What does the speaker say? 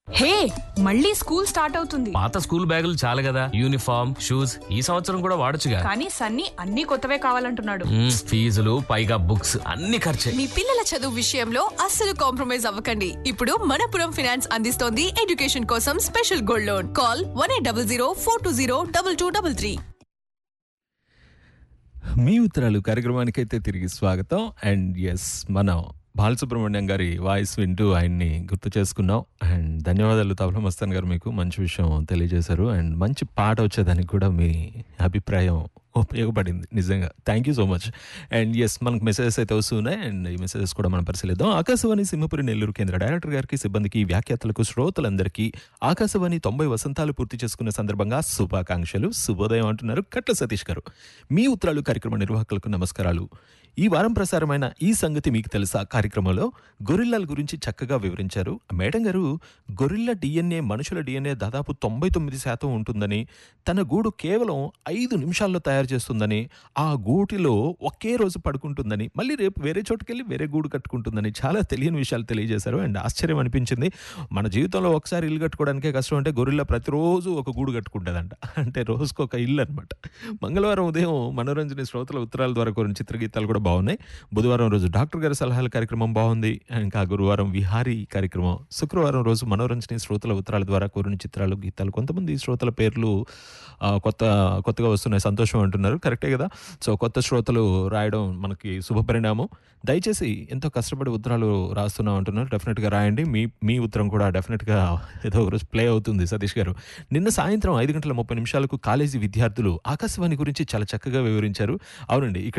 హే మళ్ళీ school start అవుతుంది పాత స్కూల్ బ్యాగులు చాలు కదా యూనిఫామ్ షూస్ ఈ సంవత్సరం కూడా వాడొచ్చుగా కానీ సన్నీ అన్ని కొత్తవే కావాలంటున్నాడు మ్మ్, ఫీజులు పైగా బుక్స్ అన్ని ఖర్చే మీ పిల్లల చదువు విషయంలో అస్సలు కాంప్రమైజ్ అవ్వకండి ఇప్పుడు మనపురం ఫైనాన్స్ అందిస్తోంది ఎడ్యుకేషన్ కోసం special gold loan call one eight double zero four two zero double two double three మీ ఉత్తరాలు కార్యక్రమానికి అయితే తిరిగి స్వాగతం అండ్ ఎస్ మనం బాలసుబ్రహ్మణ్యం గారి వాయిస్ వింటూ ఆయన్ని గుర్తు చేసుకున్నాం అండ్ ధన్యవాదాలు తబలా మస్తాన్ గారు మీకు మంచి విషయం తెలియజేశారు అండ్ మంచి పాట వచ్చేదానికి కూడా మీ అభిప్రాయం ఉపయోగపడింది నిజంగా thank you so much and ఎస్ మనకు మెసేజెస్ అయితే వస్తున్నాయి అండ్ ఈ మెసేజెస్ కూడా మనం పరిశీలిద్దాం ఆకాశవాణి సింహపురి నెల్లూరు కేంద్ర డైరెక్టర్ గారికి సిబ్బందికి వ్యాఖ్యాతలకు శ్రోతలందరికీ ఆకాశవాణి తొంభై వసంతాలు పూర్తి చేసుకున్న సందర్భంగా శుభాకాంక్షలు శుభోదయం అంటున్నారు కట్ల సతీష్ గారు మీ ఉత్తరాలు కార్యక్రమ నిర్వాహకులకు నమస్కారాలు ఈ వారం ప్రసారమైన ఈ సంగతి మీకు తెలుసా కార్యక్రమంలో గొరిల్లాల గురించి చక్కగా వివరించారు మేడం గారు గొరిల్లా డిఎన్ఏ మనుషుల డిఎన్ఏ దాదాపు తొంభై తొమ్మిది శాతం ఉంటుందని తన గూడు కేవలం ఐదు నిమిషాల్లో తయారు చేస్తుందని ఆ గూటిలో ఒకే రోజు పడుకుంటుందని మళ్ళీ రేపు వేరే చోటుకెళ్ళి వేరే గూడు కట్టుకుంటుందని చాలా తెలియని విషయాలు తెలియజేశారు అండ్ ఆశ్చర్యం అనిపించింది మన జీవితంలో ఒకసారి ఇల్లు కట్టుకోవడానికే కష్టం అంటే గొరిల్లా ప్రతిరోజు ఒక గూడు కట్టుకుంటుందంట అంటే రోజుకు ఒక ఇల్లు అనమాట మంగళవారం ఉదయం మనోరంజన శ్రోతల ఉత్తరాల ద్వారా కొన్ని చిత్రగీతాలు కూడా బాగున్నాయి బుధవారం రోజు డాక్టర్ గారి సలహాల కార్యక్రమం బాగుంది ఇంకా గురువారం విహారీ కార్యక్రమం శుక్రవారం రోజు మనోరంజన శ్రోతల ఉత్తరాల ద్వారా కోరిన చిత్రాలు గీతాలు కొంతమంది శ్రోతల పేర్లు ఆ, కొత్త కొత్తగా వస్తున్నాయి సంతోషం అంటున్నారు కరెక్టే కదా సో కొత్త శ్రోతలు రాయడం మనకి శుభపరిణామం దయచేసి ఎంతో కష్టపడి ఉత్తరాలు రాస్తున్నాం అంటున్నారు డెఫినెట్గా రాయండి మీ మీ ఉత్తరం కూడా డెఫినెట్గా ఏదో ఒక రోజు ప్లే అవుతుంది సతీష్ గారు నిన్న సాయంత్రం ఐదు గంటల ముప్పై నిమిషాలకు కాలేజీ విద్యార్థులు ఆకాశవాణి గురించి చాలా చక్కగా వివరించారు అవునండి ఇక్కడ